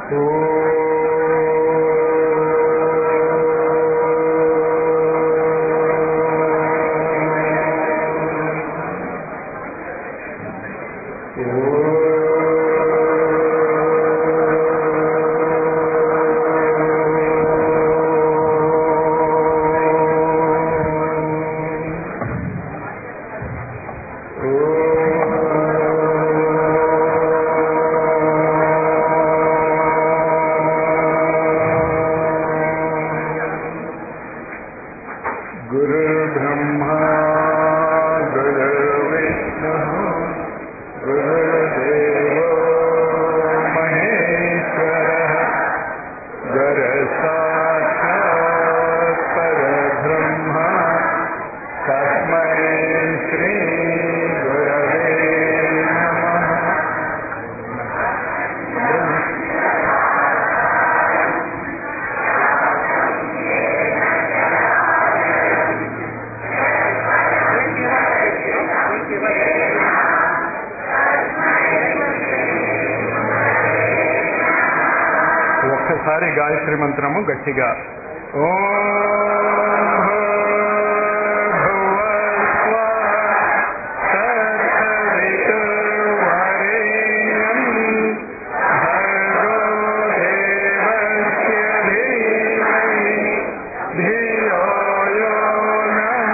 गुरुर्ब्रह्मा गुरुर्विष्णुः गुरुर्देवो महेश्वरः गुरुसाक्षात् परब्रह्म तस्मै श्रीगुरवे नमः ఒక్కసారి గాయత్రి మంత్రము గట్టిగా ఓం భూర్భువస్వః తత్సవితుర్వరేణ్యం భర్గో దేవస్య ధీమహి ధియో యో నః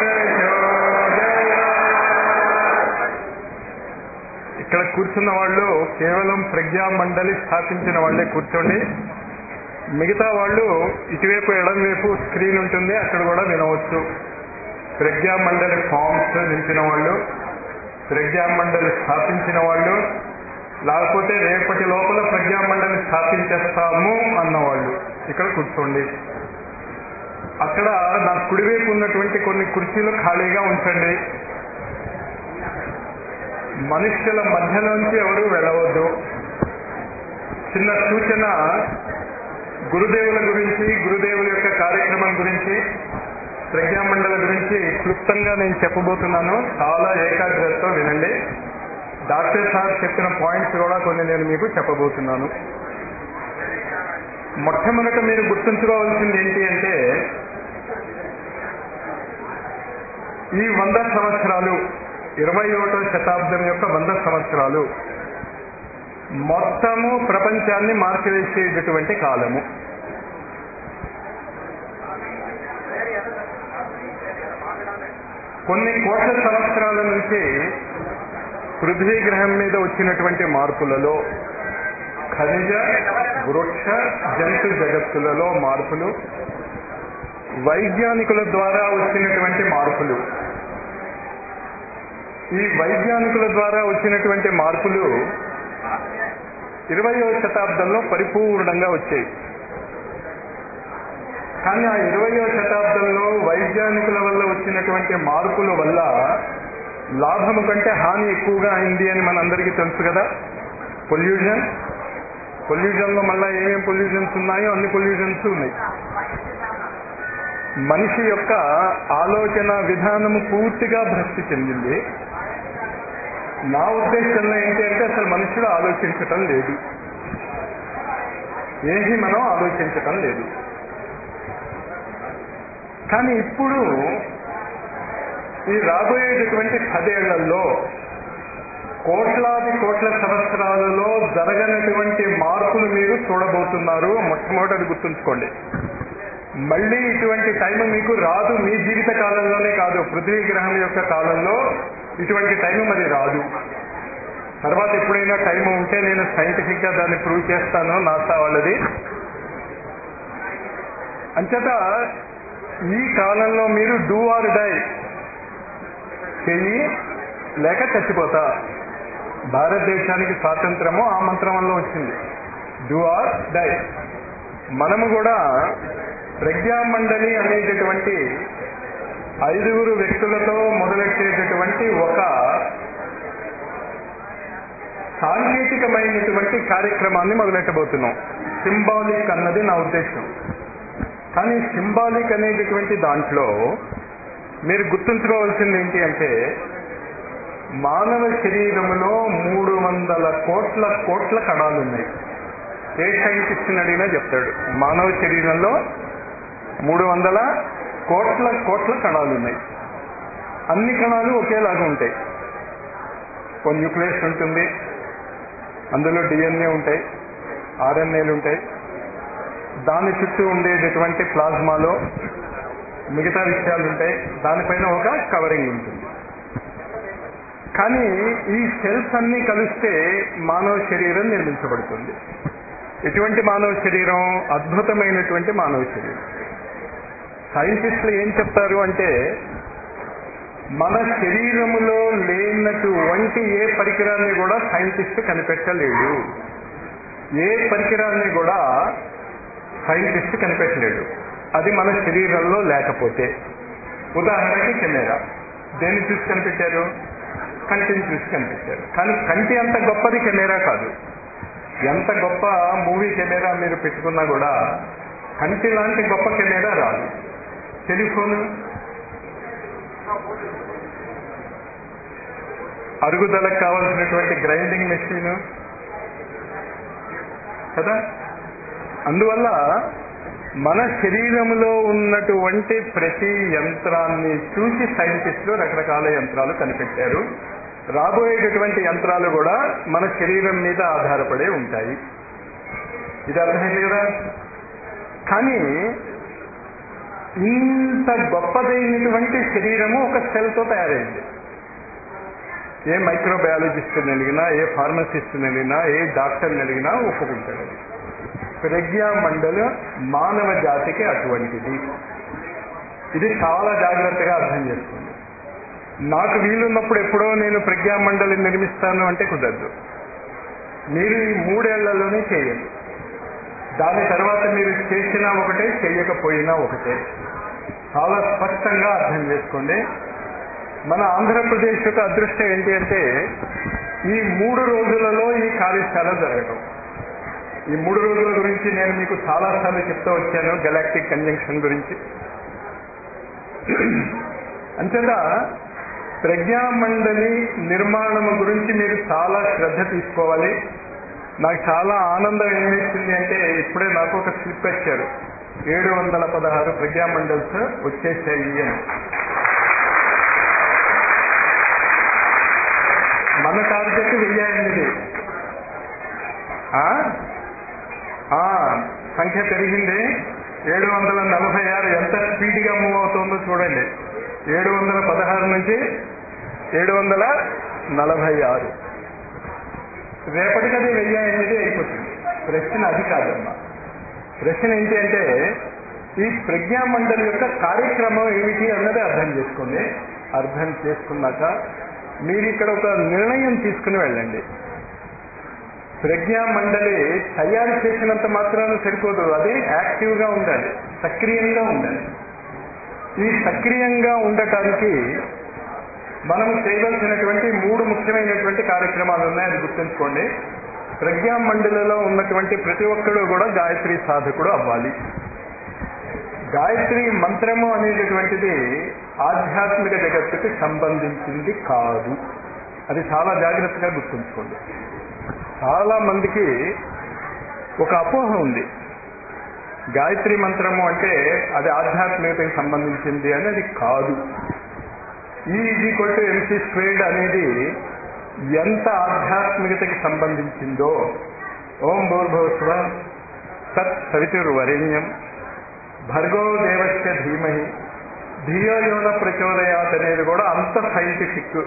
ప్రచోదయాత్ ఇక్కడ కూర్చున్న వాళ్ళు కేవలం ప్రజ్ఞా మండలి స్థాపించిన వాళ్ళే కూర్చోండి మిగతా వాళ్ళు ఇటువైపు ఎడం వైపు స్క్రీన్ ఉంటుంది అక్కడ కూడా వినవచ్చు ప్రజ్ఞా మండలి ఫామ్స్ నింపిన వాళ్ళు ప్రజ్ఞా మండలి స్థాపించిన వాళ్ళు లేకపోతే రేపటి లోపల ప్రజ్ఞా మండలి స్థాపించేస్తాము అన్నవాళ్ళు ఇక్కడ కూర్చోండి అక్కడ నా కుడివైపు ఉన్నటువంటి కొన్ని కుర్చీలు ఖాళీగా ఉంచండి మనుష్యుల మధ్యలోంచి ఎవరు వెళ్ళవద్దు చిన్న సూచన గురుదేవుల గురించి గురుదేవుల యొక్క కార్యక్రమం గురించి ప్రజ్ఞామండల గురించి క్లుప్తంగా నేను చెప్పబోతున్నాను చాలా ఏకాగ్రతతో వినండి డాక్టర్ సార్ చెప్పిన పాయింట్స్ కూడా కొన్ని నేను మీకు చెప్పబోతున్నాను మొట్టమొదట మీరు గుర్తుంచుకోవాల్సింది ఏంటి అంటే ఈ వంద సంవత్సరాలు ఇరవై ఒకటో శతాబ్దం యొక్క వంద సంవత్సరాలు మొత్తము ప్రపంచాన్ని మార్చివేసేటటువంటి కాలము కొన్ని కోట్ల సంవత్సరాల నుంచి పృథ్వీ గ్రహం మీద వచ్చినటువంటి మార్పులలో ఖనిజ వృక్ష జంతు జగత్తులలో మార్పులు వైజ్ఞానికుల ద్వారా వచ్చినటువంటి మార్పులు ఈ వైజ్ఞానికుల ద్వారా వచ్చినటువంటి మార్పులు ఇరవయో శతాబ్దంలో పరిపూర్ణంగా వచ్చాయి కానీ ఆ ఇరవయో శతాబ్దంలో వైజ్ఞానికుల వల్ల వచ్చినటువంటి మార్పుల వల్ల లాభము కంటే హాని ఎక్కువగా అయింది అని మనందరికీ తెలుసు కదా పొల్యూషన్ పొల్యూషన్లో మళ్ళీ ఏమేమి పొల్యూషన్స్ ఉన్నాయో అన్ని పొల్యూషన్స్ ఉన్నాయి మనిషి యొక్క ఆలోచన విధానము పూర్తిగా భ్రష్టి చెందింది నా ఉద్దేశంలో ఏంటి అంటే అసలు మనుషుడు ఆలోచించటం లేదు ఏమి మనం ఆలోచించటం లేదు కానీ ఇప్పుడు ఈ రాబోయేటటువంటి పదేళ్లలో కోట్లాది కోట్ల సంవత్సరాలలో జరగనటువంటి మార్పులు మీరు చూడబోతున్నారు మొట్టమొదటి గుర్తుంచుకోండి మళ్ళీ ఇటువంటి టైం మీకు రాదు మీ జీవిత కాలంలోనే కాదు పృథ్వీ గ్రహం యొక్క కాలంలో ఇటువంటి టైం మరి రాదు తర్వాత ఎప్పుడైనా టైం ఉంటే నేను సైంటిఫిక్ గా దాన్ని ప్రూవ్ చేస్తాను నాసా వాళ్ళది అంచేత ఈ కాలంలో మీరు డూ ఆర్ డై చెయ్యి లేక చచ్చిపోతా భారతదేశానికి స్వాతంత్రము ఆ మంత్రం వల్ల వచ్చింది డూ ఆర్ డై మనము కూడా ప్రజ్ఞామండలి అనేటటువంటి ఐదుగురు వ్యక్తులతో మొదలెట్టేటటువంటి ఒక సాంకేతికమైనటువంటి కార్యక్రమాన్ని మొదలెట్టబోతున్నాం సింబాలిక్ అన్నది నా ఉద్దేశం కానీ సింబాలిక్ అనేటటువంటి దాంట్లో మీరు గుర్తుంచుకోవాల్సింది ఏంటి అంటే మానవ శరీరంలో మూడు వందల కోట్ల కోట్ల కణాలు ఉన్నాయి ఏ సైంటిస్ట్ని అడిగినా చెప్తాడు మానవ శరీరంలో మూడు వందల కోట్ల కోట్ల కణాలు ఉన్నాయి అన్ని కణాలు ఒకేలాగా ఉంటాయి ఒక న్యూక్లియస్ ఉంటుంది అందులో డిఎన్ఏ ఉంటాయి ఆర్ఎన్ఏలు ఉంటాయి దాని చుట్టూ ఉండేటటువంటి ప్లాజ్మాలో మిగతా విషయాలు ఉంటాయి దానిపైన ఒక కవరింగ్ ఉంటుంది కానీ ఈ సెల్స్ అన్ని కలిస్తే మానవ శరీరం నిర్మించబడుతుంది ఎటువంటి మానవ శరీరం అద్భుతమైనటువంటి మానవ శరీరం సైంటిస్టులు ఏం చెప్తారు అంటే మన శరీరములో లేనటువంటి ఏ పరికరాన్ని కూడా సైంటిస్ట్ కనిపెట్టలేడు ఏ పరికరాన్ని కూడా సైంటిస్ట్ కనిపెట్టలేడు అది మన శరీరంలో లేకపోతే ఉదాహరణకి కెమెరా దేన్ని చూసి కనిపెట్టారు కంటిని చూసి కనిపెట్టారు కానీ కంటి అంత గొప్పది కెమెరా కాదు ఎంత గొప్ప మూవీ కెమెరా మీరు పెట్టుకున్నా కూడా కంటి లాంటి గొప్ప కెమెరా రాదు టెలిఫోన్ అరుగుదలకు కావలసినటువంటి గ్రైండింగ్ మెషిన్ కదా అందువల్ల మన శరీరంలో ఉన్నటువంటి ప్రతి యంత్రాన్ని చూసి సైంటిస్టులు రకరకాల యంత్రాలు కనిపెట్టారు రాబోయేటటువంటి యంత్రాలు కూడా మన శరీరం మీద ఆధారపడే ఉంటాయి ఇది అర్థమైంది కదా కానీ ఇంత గొప్పదైనటువంటి శరీరము ఒక సెల్తో తయారైంది ఏ మైక్రోబయాలజిస్ట్ని అడిగినా ఏ ఫార్మసిస్ట్ని అడిగినా ఏ డాక్టర్ని అడిగినా ఒప్పుకుంటాడు ప్రజ్ఞా మండలి మానవ జాతికి అటువంటిది ఇది చాలా జాగ్రత్తగా అర్థం చేసుకోండి నాకు వీలున్నప్పుడు ఎప్పుడో నేను ప్రజ్ఞా మండలి నిర్మిస్తాను అంటే కుదరదు మీరు ఈ మూడేళ్లలోనే చేయాలి దాని తర్వాత మీరు చేసినా ఒకటే చేయకపోయినా ఒకటే చాలా స్పష్టంగా అర్థం చేసుకోండి మన ఆంధ్రప్రదేశ్ యొక్క అదృష్టం ఏంటి అంటే ఈ మూడు రోజులలో ఈ కార్యశాల జరగటం ఈ మూడు రోజుల గురించి నేను మీకు చాలాసార్లు చెప్తూ వచ్చాను గెలాక్టిక్ కన్జంక్షన్ గురించి అంతేత ప్రజ్ఞామండలి నిర్మాణం గురించి మీరు చాలా శ్రద్ధ తీసుకోవాలి నాకు చాలా ఆనందం ఏమిచ్చింది అంటే ఇప్పుడే నాకు ఒక స్లిప్ వచ్చారు ఏడు వందల పదహారు ప్రజ్ఞామండల్స్ వచ్చేసాయి అని మన టార్గెట్ వెయ్యి ఎనిమిది సంఖ్య పెరిగింది ఏడు వందల నలభై ఆరు ఎంత స్పీడ్గా మూవ్ అవుతుందో చూడండి ఏడు వందల పదహారు నుంచి ఏడు వందల నలభై ఆరు రేపటికది వెయ్యి ఎనిమిది అయిపోతుంది ప్రశ్న అది కాదమ్మా ప్రశ్న ఏంటి అంటే ఈ ప్రజ్ఞామండలి యొక్క కార్యక్రమం ఏమిటి అన్నది అర్థం చేసుకోండి అర్థం చేసుకున్నాక మీరు ఇక్కడ ఒక నిర్ణయం తీసుకుని వెళ్ళండి ప్రజ్ఞా మండలి తయారు చేసినంత మాత్రాన సరిపోదు అది యాక్టివ్గా ఉండాలి సక్రియంగా ఉండాలి ఈ సక్రియంగా ఉండటానికి మనం చేయవలసినటువంటి మూడు ముఖ్యమైనటువంటి కార్యక్రమాలు ఉన్నాయి అది గుర్తుంచుకోండి ప్రజ్ఞా మండలిలో ఉన్నటువంటి ప్రతి ఒక్కడు కూడా గాయత్రి సాధకుడు అవ్వాలి గాయత్రి మంత్రము అనేటటువంటిది ఆధ్యాత్మిక జగత్తుకి సంబంధించింది కాదు అది చాలా జాగ్రత్తగా గుర్తుంచుకోండి చాలా మందికి ఒక అపోహ ఉంది గాయత్రి మంత్రము అంటే అది ఆధ్యాత్మికతకి సంబంధించింది అని అది కాదు ఈ ఈక్వల్ టు ఎంసీ స్క్వేర్డ్ అనేది ఎంత ఆధ్యాత్మికతకి సంబంధించిందో ఓం భూర్భవస్వ తత్ సవితుర్వరేణ్యం భర్గో దేవస్య ధీమహి ధియో యోన ప్రచోదయాత్ అనేది కూడా అంత scientific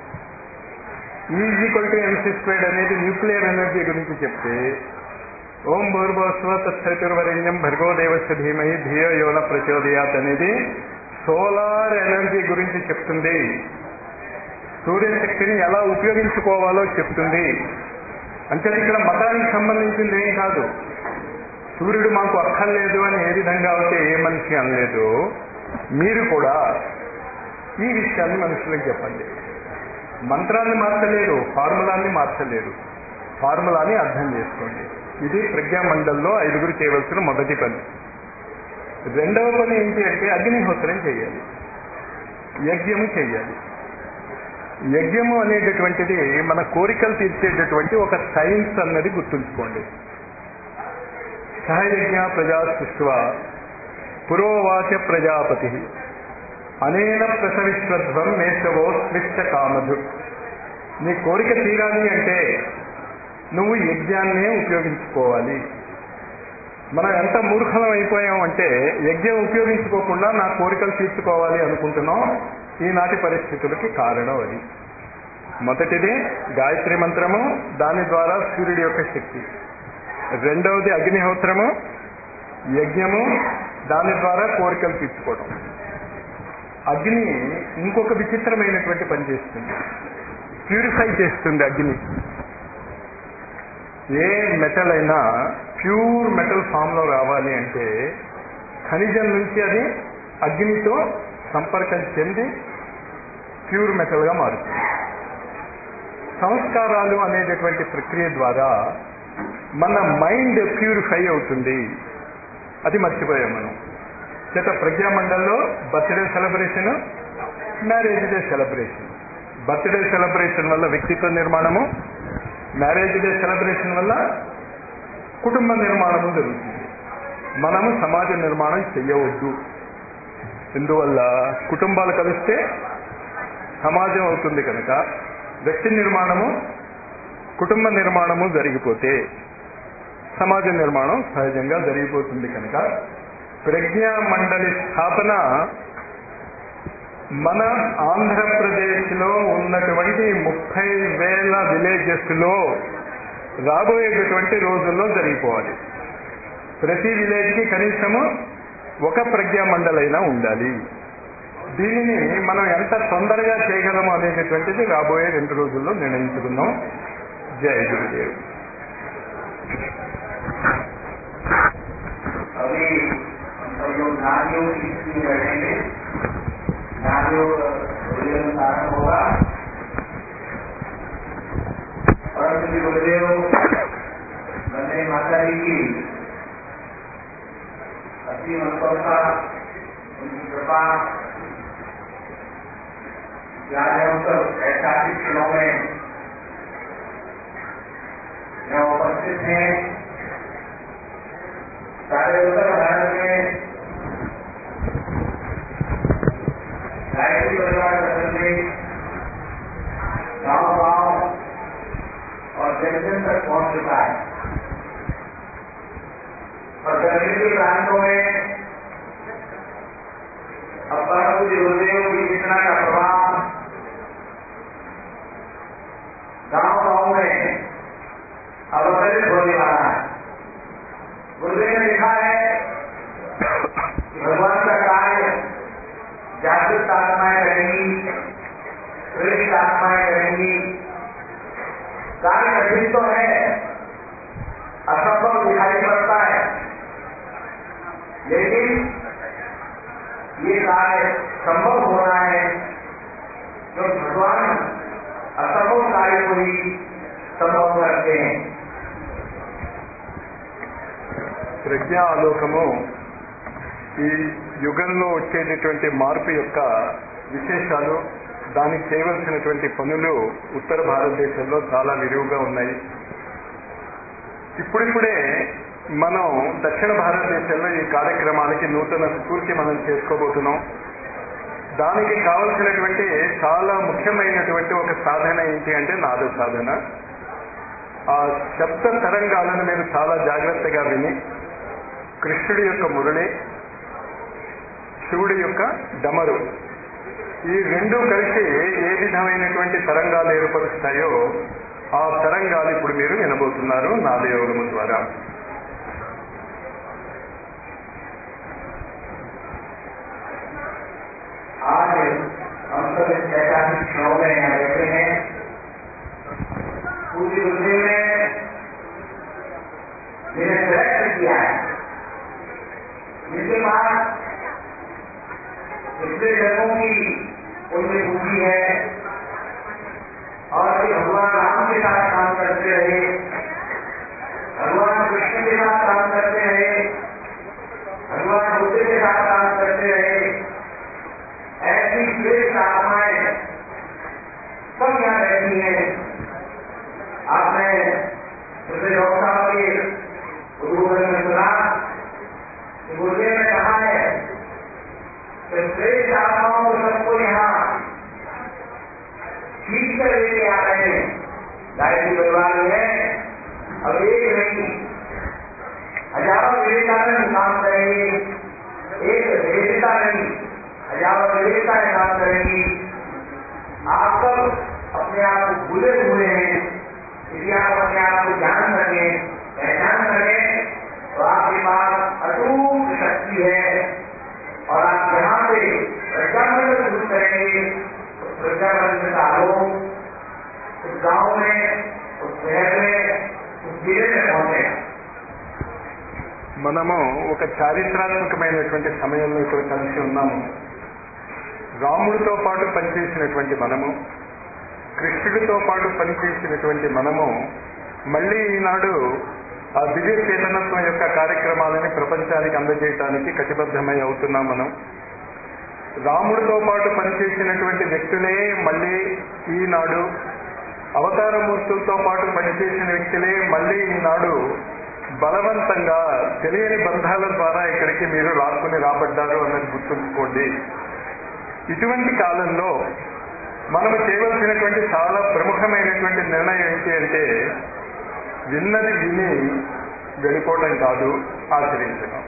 equal to M C squared అనేది న్యూక్లియర్ ఎనర్జీ గురించి చెప్తే ఓం భూర్భవస్వ తత్సవితుర్వరేణ్యం భర్గో దేవస్య ధీమహి ధియో యోన ప్రచోదయాత్ అనేది సోలార్ ఎనర్జీ గురించి చెప్తుంది సూర్యశక్తిని ఎలా ఉపయోగించుకోవాలో చెప్తుంది అంటే ఇక్కడ మతానికి సంబంధించింది ఏం కాదు సూర్యుడు మాకు అక్కర్లేదు అని ఏ విధంగా అయితే ఏ మనిషి అనలేదు మీరు కూడా ఈ విషయాన్ని మనుషులకు చెప్పండి మంత్రాన్ని మార్చలేరు ఫార్ములాన్ని మార్చలేరు ఫార్ములాని అర్థం చేసుకోండి ఇది ప్రజ్ఞామండల్లో ఐదుగురు చేయవలసిన మొదటి పని రెండవ పని ఏంటి అంటే అగ్నిహోత్రం చేయాలి యజ్ఞము చేయాలి యజ్ఞము అనేటటువంటిది మన కోరికలు తీర్చేటటువంటి ఒక సైన్స్ అన్నది గుర్తుంచుకోండి సహయజ్ఞ ప్రజా సృష్వ పురోవాచ ప్రజాపతి అనేన ప్రసవిశ్వధ్వం మేషవో స్పృష్ట కామధు నీ కోరిక తీరాలి అంటే నువ్వు యజ్ఞాన్నే ఉపయోగించుకోవాలి మనం ఎంత మూర్ఖలం అయిపోయాం అంటే యజ్ఞం ఉపయోగించుకోకుండా నా కోరికలు తీర్చుకోవాలి అనుకుంటున్నాం ఈనాటి పరిస్థితులకి కారణం అది మొదటిది గాయత్రి మంత్రము దాని ద్వారా సూర్యుడి యొక్క శక్తి రెండవది అగ్నిహోత్రము యజ్ఞము దాని ద్వారా కోరికలు తీర్చుకోవడం అగ్ని ఇంకొక విచిత్రమైనటువంటి పని చేస్తుంది ప్యూరిఫై చేస్తుంది అగ్ని ఏ మెటల్ అయినా ప్యూర్ మెటల్ ఫామ్ లో రావాలి అంటే ఖనిజం నుంచి అది అగ్నితో సంపర్కం చెంది ప్యూర్ మెటల్ గా మారుతుంది సంస్కారాలు అనేటటువంటి ప్రక్రియ ద్వారా మన మైండ్ ప్యూరిఫై అవుతుంది అది మర్చిపోయాం మనం చేత ప్రజ్ఞామండల్లో birthday celebration marriage day celebration birthday celebration వల్ల వ్యక్తిత్వ నిర్మాణము మ్యారేజ్ డే సెలబ్రేషన్ వల్ల కుటుంబ నిర్మాణము జరుగుతుంది మనము సమాజ నిర్మాణం చెయ్యవద్దు ఎందువల్ల కుటుంబాలు కలిస్తే సమాజం అవుతుంది కనుక వ్యక్తి నిర్మాణము కుటుంబ నిర్మాణము జరిగిపోతే సమాజ నిర్మాణం సహజంగా జరిగిపోతుంది కనుక ప్రజ్ఞా మండలి స్థాపన మన ఆంధ్రప్రదేశ్ లో ఉన్నటువంటి ముప్పై వేల విలేజెస్ లో రాబోయేటటువంటి రోజుల్లో జరిగిపోవాలి ప్రతి విలేజ్ కి కనీసము ఒక ప్రజ్ఞా మండలైనా ఉండాలి దీనిని మనం ఎంత తొందరగా చేయగలము అనేటటువంటిది రాబోయే రెండు రోజుల్లో నిర్ణయించుకుందాం జయ గురుదేవ్ अभी हम सब लोग नारियों की स्थिति में बैठेंगे नारियों का भोजन प्रारंभ होगा परम श्री गुरुदेव वंदे माता जी की असीम अनुकंपा उनकी कृपा आज हम सब ऐतिहासिक क्षणों में यहाँ उपस्थित हैं सारे उत्तर भारत में गायत्री परिवार बदल में गांव गांव और जन जन तक पहुंच चुका है और गर्मी के प्रांतों में अब परम पूज्य गुरुदेव की सूचना का प्रभाव गांव गांव में अवतरित होने वाला है गुरुदेव ने लिखा है कि भगवान का कार्य जागृत आत्माएं करेंगी प्रेरित आत्माएं करेंगी कार्य कठिन तो है असंभव दिखाई पड़ता है लेकिन ये कार्य संभव हो रहा है जो भगवान असंभव कार्य को ही संभव करते हैं ప్రజ్ఞా ఆలోకము ఈ యుగంలో వచ్చేటటువంటి మార్పు యొక్క విశేషాలు దానికి చేయవలసినటువంటి పనులు ఉత్తర భారతదేశంలో చాలా విరివిగా ఉన్నాయి ఇప్పుడిప్పుడే మనం దక్షిణ భారతదేశంలో ఈ కార్యక్రమాలకి నూతన స్ఫూర్తి మనం చేసుకోబోతున్నాం దానికి కావలసినటువంటి చాలా ముఖ్యమైనటువంటి ఒక సాధన ఏంటి అంటే నాద సాధన ఆ శబ్ద తరంగాలను మీరు చాలా జాగ్రత్తగా విని కృష్ణుడి యొక్క మురళి శివుడి యొక్క డమరు ఈ రెండు కలిసి ఏ విధమైనటువంటి తరంగాలు ఏర్పరుస్తాయో ఆ తరంగాలు ఇప్పుడు మీరు వినబోతున్నారు నాదయోగము ద్వారా आज हम सब इस ऐतिहासिक क्षणों में यहाँ बैठे हैं पूरी गुरुदेव ने जिन्हें सेलेक्ट किया है जिनके पास पिछले जन्मों की पुण्य पूंजी है और ये भगवान राम के साथ काम करते रहे भगवान कृष्ण के साथ काम करते रहे भगवान बुद्ध के साथ काम करते रहे ऐसी श्रेष्ठ आत्माएं सब यहाँ रहती हैं आपने जैसे डॉक्टर साहब के गुरुकुल में सुना पहचान करें तो आपके पास अटूट शक्ति है और आप यहाँ से प्रज्ञापन शुरू करेंगे तो प्रज्ञापन का आरोप उस गांव में उस शहर में उस जिले में पहुंचेगा మనము ఒక చారిత్రాత్మకమైనటువంటి సమయంలో ఇక్కడ కలిసి ఉన్నాము రాముడితో పాటు పనిచేసినటువంటి మనము కృష్ణుడితో పాటు పనిచేసినటువంటి మనము మళ్ళీ ఈనాడు ఆ దివ్య చేతనత్వం యొక్క కార్యక్రమాలని ప్రపంచానికి అందజేయటానికి కటిబద్ధమై అవుతున్నాం మనం రాముడితో పాటు పనిచేసినటువంటి వ్యక్తులే మళ్ళీ ఈనాడు అవతారమూర్తులతో పాటు పనిచేసిన వ్యక్తులే మళ్ళీ ఈనాడు బలవంతంగా తెలియని బంధాల ద్వారా ఇక్కడికి మీరు లాక్కుని రాబడ్డారు అన్నది గుర్తుంచుకోండి ఇటువంటి కాలంలో మనము చేయవలసినటువంటి చాలా ప్రముఖమైనటువంటి నిర్ణయం ఏంటి అంటే విన్నది విని వెళ్ళిపోవడం కాదు ఆచరించడం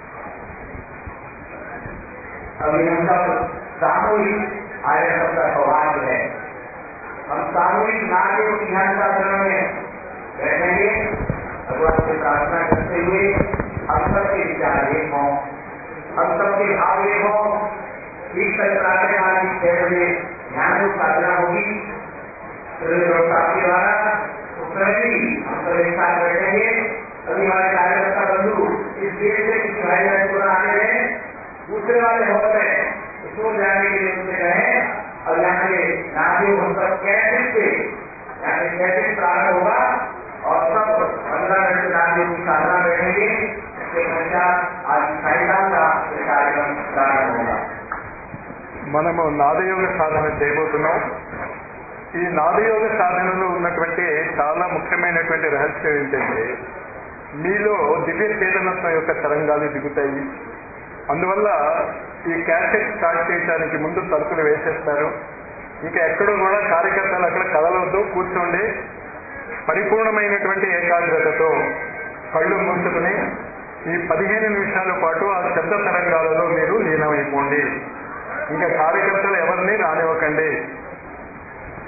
अभी हम सब सामूहिक आर्य का सौभाग्य है हम सामूहिक नाट्य ध्यान शास्त्र में बैठेंगे भगवान से प्रार्थना करते हुए हम सबके विचार एक हों हम सबके भाव एक हों ठीक कल प्रातः काल की छह बजे ध्यान की साधना होगी आपके द्वारा उसमें भी हम सब एक साथ बैठेंगे अभी हमारे कार्यकर्ता बंधु इस गेट से किसी भाई बहन को आने में दूसरे वाले हॉल में उसको जाने के लिए उनसे कहें और यहाँ के नाजियों हम सब कैसे से यहाँ पे कैसे प्रारंभ होगा और सब पंद्रह मिनट नाजियों की साधना बैठेंगे इसके पश्चात आज साईदान का ये कार्यक्रम प्रारंभ होगा మనము నాదయోగ సాధన చేయబోతున్నాం ఈ నాదయోగ సాధనలో ఉన్నటువంటి చాలా ముఖ్యమైనటువంటి రహస్యం ఏంటంటే మీలో దివ్య చేతనత్వం యొక్క తరంగాలు దిగుతాయి అందువల్ల ఈ క్యాసెట్ స్టార్ట్ చేయడానికి ముందు తలుపులు వేసేస్తారు ఇంకా ఎక్కడో కూడా కార్యకర్తలు అక్కడ కదలవద్దు కూర్చోండి పరిపూర్ణమైనటువంటి ఏకాగ్రతతో కళ్ళు మూసుకుని ఈ పదిహేను నిమిషాల పాటు ఆ శబ్ద తరంగాలలో మీరు లీనమైపోండి ఇంకా కార్యకర్తలు ఎవరిని రానివ్వకండి